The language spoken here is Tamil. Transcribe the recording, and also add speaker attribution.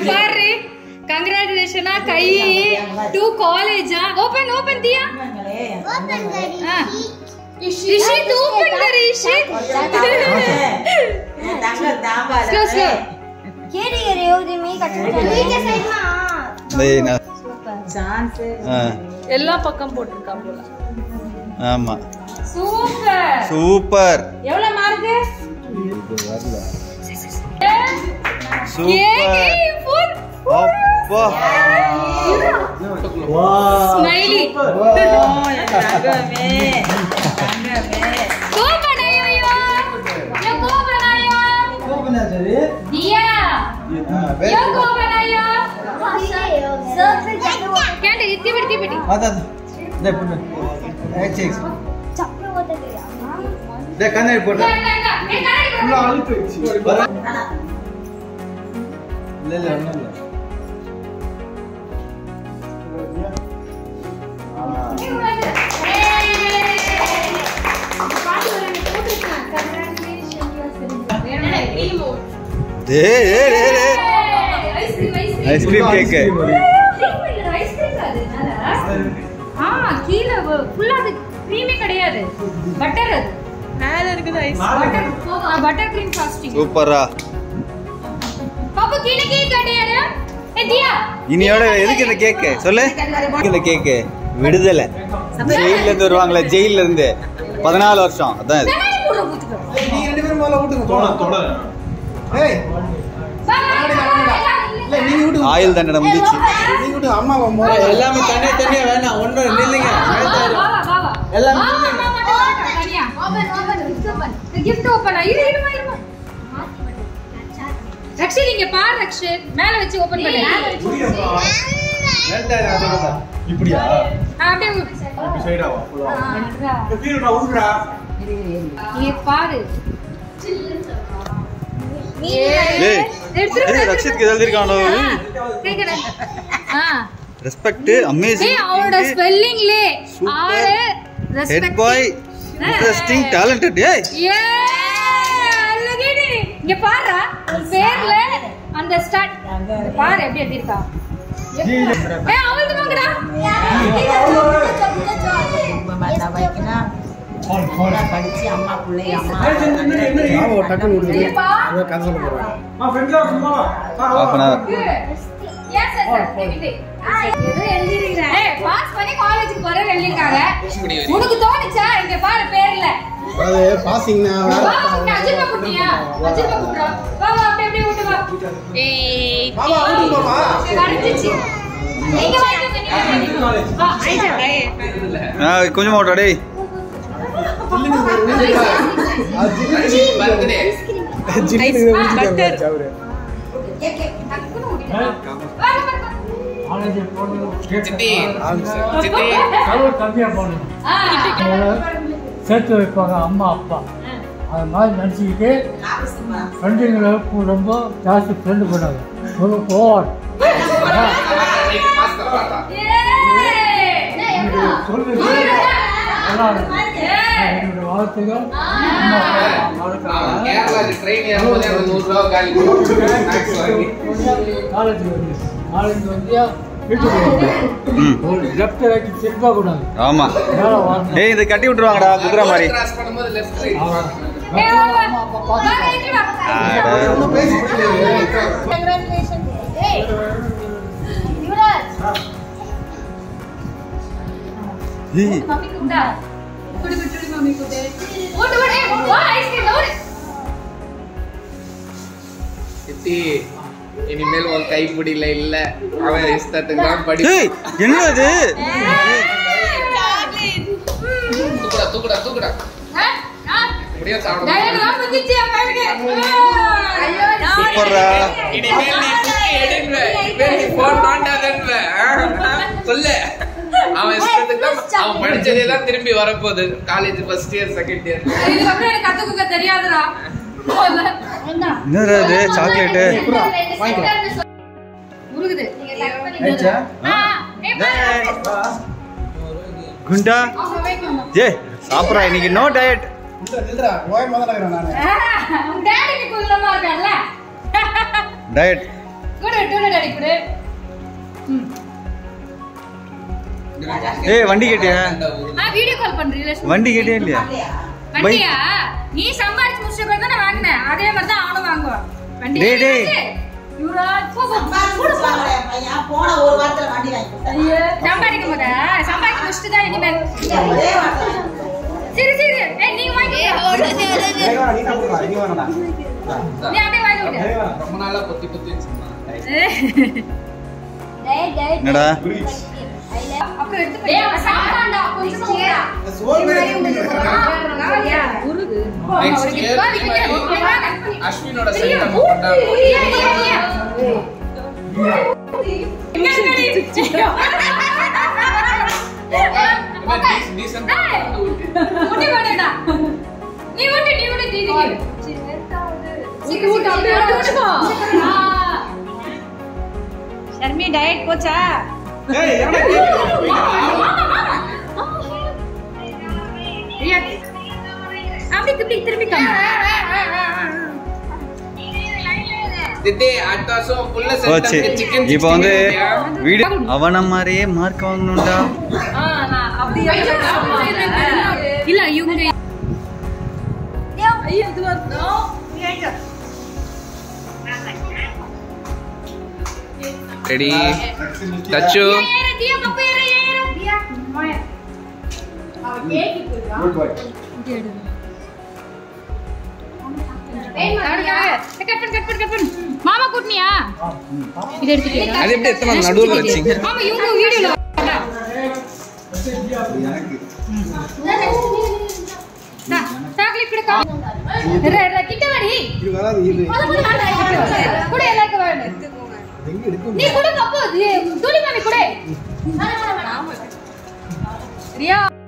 Speaker 1: பாரு கங்க்ராச்சுலேஷனா கை டு காலேஜா ஓபன் ஓபன் தியா ஆ. ரிஷித் ஓபன் கர் ரிஷித் ஸ்லோ ஸ்லோ
Speaker 2: டேய் நான் ஆ
Speaker 1: எல்லா பக்கம் போட்டிருக்கா போல
Speaker 2: ஆமா
Speaker 1: சூப்பர்
Speaker 2: சூப்பர்
Speaker 1: எவ்வளவு மார்க்
Speaker 2: சூப்பர் அப்பா
Speaker 1: ஸ்மைலி கோ बनायो यो यो को बनायो दिया यो को बनायो क्या इतनी बड़ी बेटी
Speaker 2: கண்ணாடி போட்ட
Speaker 1: ना ना ना ए कनाडी
Speaker 2: இல்ல இல்ல ஒண்ணும் இல்ல டேய் டேய் டேய் டேய் ஐஸ்கிரீம் கேக்கு
Speaker 1: ஆ கீழ ஃபுல்லா அது க்ரீமே கிடையாது பட்டர் அது மேல இருக்குது ice butter butter cream frosting
Speaker 2: சூப்பரா
Speaker 1: பாப்பா கீழ கேக் கிடையாது ஏ தியா
Speaker 2: இனியோட எதுக்கு இந்த கேக்கு சொல்லு எதுக்கு இந்த கேக்கு விடுதலை ஜெயில இருந்து வருவாங்களே ஜெயில இருந்து பதினாலு வருஷம் அதான் இது
Speaker 1: கண்ணாடி போடுற ஊத்துக்கோ
Speaker 3: நீங்க ரெண்டு பேரும் முதல்ல ஊட்டுங்க தோண ஏய்
Speaker 1: வா வா
Speaker 3: இல்ல நீங்க ஊட்டுங்க
Speaker 2: ஆயுள் தண்டனை முடிச்சு
Speaker 3: நீங்க ஊட்டுங்க அம்மா முதல்ல
Speaker 4: எல்லாமே தனியா தனியா வேணாம் ஒண்ணு நில்லுங்க
Speaker 3: எல்லாம்
Speaker 1: கிஃப்ட் ஓபன் இரு இருமா இருமா ரக்ஷித் இங்க பாரு ரக்ஷித் மேல வச்சு ஓபன் பண்ணு
Speaker 3: இப்படியா
Speaker 1: ஆ, அப்படியே ஊ-
Speaker 3: இப்படி சைடாவா
Speaker 1: ஆ, இதா.
Speaker 3: கீழடா ஊதுடா
Speaker 1: இங்க பாரு
Speaker 2: டேய் ஏய் ரக்ஷித்க்கு எழுதிருக்கானோ
Speaker 1: கேக்குறேன். ஆ.
Speaker 2: ரெஸ்பெக்ட் அமேசிங்
Speaker 1: ஏய், அவனோட ஸ்பெல்லிங்லே
Speaker 2: Super.
Speaker 1: ஆளு
Speaker 2: head
Speaker 1: respect.
Speaker 2: Boy interesting talented ஏய்
Speaker 1: ஏ, அழகுடி. இங்க பாருடா உன் பேர்ல அந்த ஸ்டார்ட் பாரு எப்படி எப்படி இருக்கா ஏ அவளுக்கு வாங்கடா
Speaker 5: படிச்சு அம்மா பிள்ளை அம்மா
Speaker 3: டக்குன்னு ஊட்டுங்க
Speaker 1: இல்லப்பா.
Speaker 3: அதான் கதை சொல்ல போறாங்க ஆ ஃப்ரெண்ட்ல சும்மா
Speaker 2: half an hour
Speaker 1: Yes, sir, sir. Everything. ஏய், pass பண்ணி college-க்கு போறேன்னு எழுதிருக்காங்க. உனக்கு தோணுச்சா இங்க பாரு பேர்ல
Speaker 3: அது பாசிங்னா
Speaker 1: வா, இங்க அஜிபா குட்டியா? அஜிபா குட்டுறா. வா, வா, அப்படியே, அப்படியே விட்டு வா.
Speaker 3: பாபா ஊட்டுங்க பாபா
Speaker 1: கரைஞ்சிச்சு. எங்க வாங்கிட்டு வந்தீங்க? வா.
Speaker 2: ஆ கொஞ்சம் ஓட்டா டேய்
Speaker 3: ஜிம்முக்கு முடிச்சிட்டாரு அவரு
Speaker 1: டக்குனு ஊட்டிட்டு வா. வா, வா, வா. ஆ.
Speaker 6: சேர்த்து வைப்பாங்க அம்மா அப்பா அது மாதிரி நினச்சிக்கிட்டு ஃப்ரெண்டுங்களுக்கு ரொம்ப ஜாஸ்தி ஃப்ரெண்டு பண்ணாங்க ஒரு ஓவர்
Speaker 1: ஏய்.
Speaker 6: சொல்லுது நல்லா இருக்கும். என்னோட வாழ்த்துக்கள் அம்மா அப்பா வளர்க்குறாங்க காலேஜ் வந்து காலேஜ் வந்து வீட்டுக்கு வந்து
Speaker 2: ம்
Speaker 6: ஒரு லெஃப்ட் ரைட்டு திரும்ப கூடாது
Speaker 2: ஆமா
Speaker 6: மேலே வரணும்
Speaker 2: டேய் இதை கட்டி விட்டுருவாங்கடா குதிரை மாதிரி
Speaker 6: அவன்
Speaker 1: ஏய், வா, வா. வா, ரைட்டு வா.
Speaker 2: ஆட.
Speaker 3: ஒன்றும் பேசி முடியலையே.
Speaker 2: ஏய்,
Speaker 1: மம்மி குண்டா குடு குடு குடு மம்மி குடு ஓடு ஓடு ஏய், வா ஐஸ்கிரீம் ஓடு
Speaker 4: சித்தி இனிமேல் உன் கைப்பிடியில இல்ல அவன் இஷ்டத்துக்கு தான் படி
Speaker 2: ஏய் என்ன இது
Speaker 4: தூக்குடா தூக்குடா தூக்குடா
Speaker 1: ஆ ஆ
Speaker 4: முடிய சாப்பிட
Speaker 1: டயலாம் வந்துச்சு அப்பாவுக்கு ஐயோ
Speaker 2: சூப்பர்ரா
Speaker 4: இனிமேல் நீ புக்கி எடுங்க இனிமேல் நீ போன் நோண்டாதன்வ சொல்லு அவன் இஷ்டத்துக்கு தான் அவன் படிச்சதே தான் திரும்பி வரப்போகுது college first year second year
Speaker 1: இதுக்கப்புறம் எனக்கு கத்துக்குக்க தெரியாதுடா
Speaker 2: என்னடா இது சாக்லேட்டு
Speaker 1: முருகுது
Speaker 3: ஆயிடுச்சா?
Speaker 1: ஆ ஏய் பா
Speaker 2: குண்டா
Speaker 1: அவங்க வைக்கணும்
Speaker 2: ஏ சாப்பிட்றா இன்னைக்கு நோ டயட்
Speaker 3: இல்ல, இல்லடா, ஓயமா தான் இருக்கிறேன் நானு.
Speaker 1: உன் டேடி குள்ளமா இருக்கான்ல
Speaker 2: டயட்
Speaker 1: குடு டூடு டாடி குடு ம்.
Speaker 2: ஏய், வண்டி கேட்டியா?
Speaker 1: ஆ வீடியோ கால் பண்றீங்க
Speaker 2: வண்டி கேட்டியா இல்லையா
Speaker 1: வண்டியா நீ சம்பாரிச்சு முடிச்ச பிறகு தான் வாங்கினேன் அதே மாதிரி தான் அவனும் வாங்குவான் வண்டி
Speaker 2: டேய், டேய்.
Speaker 1: யுவராஜ் போ, போ.
Speaker 5: பையன் போன ஒரு வாரத்துல வண்டி வாங்கி கொடுத்தாரு.
Speaker 1: சம்பாதிக்கும் போதா சம்பாதிச்சு முடிச்சுட்டு தான் இனிமேல்
Speaker 5: ஒரே வாரத்துல வாங்கி கொடுத்தாரு.
Speaker 1: சரி சரி ஏய் நீ வாங்கி
Speaker 3: வேணா, நீ தான் கொடுக்கலாம், நீ வேணாம்.
Speaker 1: நீ அப்படியே வாங்கி விடு
Speaker 4: ரொம்ப நாளா கொத்தி கொத்தி சொன்னான்
Speaker 2: என்னடா
Speaker 1: அப்புறம் எடுத்து போய் சாப்பிடாண்டா கொஞ்சம் போடா
Speaker 3: சோறு வேற குடிக்கிறேன்.
Speaker 4: நெக்ஸ்ட் அஸ்வினோட சைடு நம்ம கொண்டாடுறோம் டீசன்ட்
Speaker 1: நீ ஊட்டு நீ ஊட்டு தீதிக்கு சீக்கிரம் சீக்கிரம் அப்படியே ஊட்டுமா
Speaker 5: ஷர்மி டயட் போச்சா
Speaker 3: ஏய், என்னடா கேக்குற?
Speaker 1: அப்படி இப்படி திரும்பி காமி
Speaker 4: தித்தி அடுத்த வருஷம் புள்ள
Speaker 2: போச்சு
Speaker 4: செட் சிக்கன்
Speaker 2: இப்போ வந்து வீடியோ அவன மாதிரியே மார்க் வாங்கணும்டா
Speaker 1: இல்ல இவங்க
Speaker 4: ரெடி தச்சு
Speaker 1: ஏறு தியா கப்பு ஏறு ஏறு Diya Maya
Speaker 3: Good boy.
Speaker 1: Cut பண்ணு கட் பண்ணு கட் பண்ணு மாமா கூட்டினியா இது எடுத்துக்கியா
Speaker 4: அது எப்படி எத்தனை நாள் நடுவுல வச்சீங்க
Speaker 1: மாமா இவங்க வீடியோல சாக்லேட் கூட கா இரு இரு கிட்ட வாடி
Speaker 3: இது வராது, இது.
Speaker 1: கூட எல்லாருக்கும் வேணும்
Speaker 3: எங்க எடுக்க
Speaker 1: நீ கூட கப்பு துளி மாமி கூட ரியா